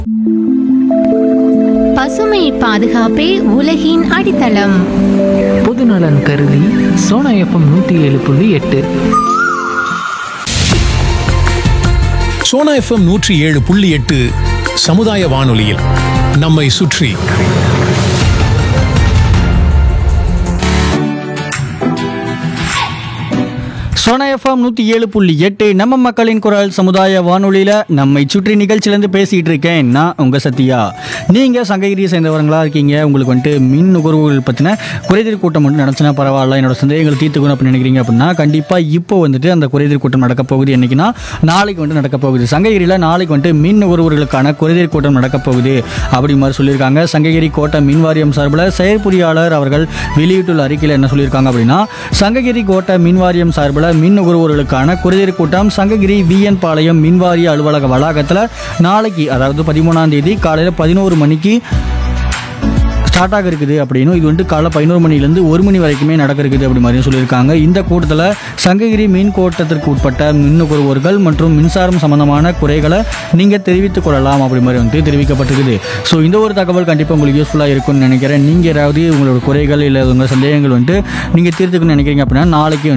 பசுமை பாதுகாப்பே உலகின் அடித்தளம் பொதுநலன் கருதி சோனா எஃப்எம் நூற்றி ஏழு புள்ளி எட்டு சோனா எஃப்எம் நூற்றி ஏழு புள்ளி எட்டு சமுதாய வானொலியில் நம்மை சுற்றி சோனா எஃப்எம் நூற்றி ஏழு புள்ளி எட்டு நம்ம மக்களின் குரல் சமுதாய வானொலியில் நம்மை சுற்றி நிகழ்ச்சியிலேருந்து பேசிகிட்டு இருக்கேன் நான் உங்கள் சத்யா நீங்கள் சங்ககிரியை சேர்ந்தவங்களா இருக்கீங்க உங்களுக்கு வந்துட்டு மின் நுகர்வுகள் பற்றின குறைதீர் கூட்டம் மட்டும் நடந்துச்சுன்னா பரவாயில்ல என்னோட சந்தேகங்களை தீர்த்துக்கணும் அப்படின்னு நினைக்கிறீங்க அப்படின்னா கண்டிப்பாக இப்போ வந்துட்டு அந்த குறைதீர் கூட்டம் நடக்க போகுது என்னைக்குன்னா நாளைக்கு வந்துட்டு நடக்க போகுது சங்ககிரியில் நாளைக்கு வந்துட்டு மின் நுகர்வோர்களுக்கான குறைதீர் கூட்டம் நடக்க போகுது அப்படி மாதிரி சொல்லியிருக்காங்க சங்ககிரி கோட்டை மின் வாரியம் சார்பில் செயற்பொறியாளர் அவர்கள் வெளியிட்டுள்ள அறிக்கையில் என்ன சொல்லியிருக்காங்க அப்படின்னா சங்ககிரி கோட்டை மின் வாரியம் சார்பில் மின் நுகர்வோர்களுக்கான குறைதீர் கூட்டம் சங்ககிரி விஎன் பாளையம் மின்வாரிய அலுவலக வளாகத்தில் நாளைக்கு அதாவது பதிமூணாம் தேதி காலையில் பதினோரு மணிக்கு ஸ்டார்ட் ஆக இருக்குது அப்படின்னு இது வந்துட்டு காலைல பதினோரு மணிலேருந்து ஒரு மணி வரைக்குமே நடக்க இருக்குது அப்படி மாதிரியும் சொல்லியிருக்காங்க இந்த கூட்டத்தில் சங்ககிரி மின் கோட்டத்திற்கு உட்பட்ட மின் நுகர்வோர்கள் மற்றும் மின்சாரம் சம்பந்தமான குறைகளை நீங்கள் தெரிவித்துக் கொள்ளலாம் அப்படி மாதிரி வந்துட்டு தெரிவிக்கப்பட்டிருக்குது ஸோ இந்த ஒரு தகவல் கண்டிப்பாக உங்களுக்கு யூஸ்ஃபுல்லாக இருக்கும்னு நினைக்கிறேன் நீங்கள் யாராவது உங்களோட குறைகள் இல்லை உங்கள் சந்தேகங்கள் வந்துட்டு நீங்கள் தீர்த்துக்கணும்னு நினைக்கிறீங்க அப்படின்னா நாளைக்கு